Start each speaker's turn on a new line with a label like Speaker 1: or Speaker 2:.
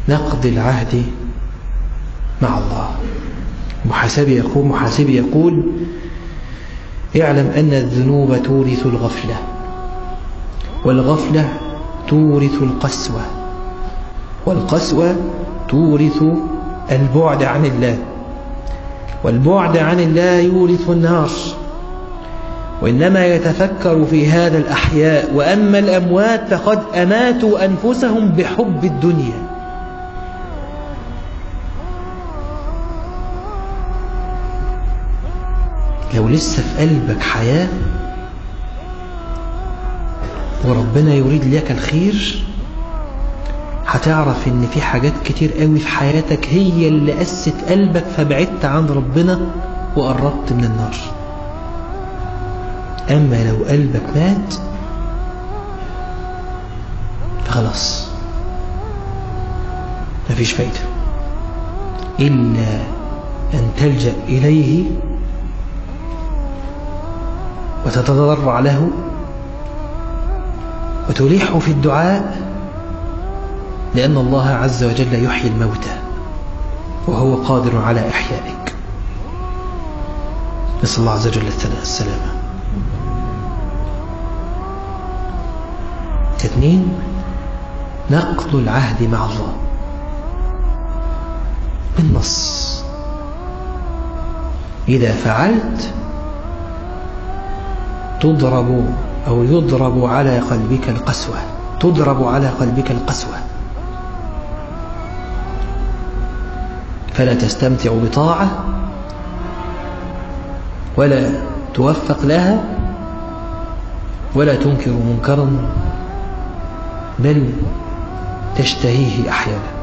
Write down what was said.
Speaker 1: نقض العهد مع الله محاسبي يقول محاسبي يقول اعلم أن الذنوب تورث الغفلة والغفلة تورث القسوة والقسوة تورث البعد عن الله والبعد عن الله يورث النار وإنما يتفكر في هذا الأحياء وأما الأموات فقد أماتوا أنفسهم بحب الدنيا لو لسه في قلبك حياة وربنا يريد لك الخير هتعرف ان في حاجات كتير قوي في حياتك هي اللي قست قلبك فبعدت عن ربنا وقربت من النار اما لو قلبك مات فخلاص مفيش فايدة إلا أن تلجأ إليه وتتضرع له وتلح في الدعاء لأن الله عز وجل يحيي الموتى وهو قادر على إحيائك نسأل الله عز وجل السلامة اثنين نقض العهد مع الله بالنص إذا فعلت تضرب أو يضرب على قلبك القسوة تضرب على قلبك القسوة فلا تستمتع بطاعة ولا توفق لها ولا تنكر منكرا بل تشتهيه أحيانا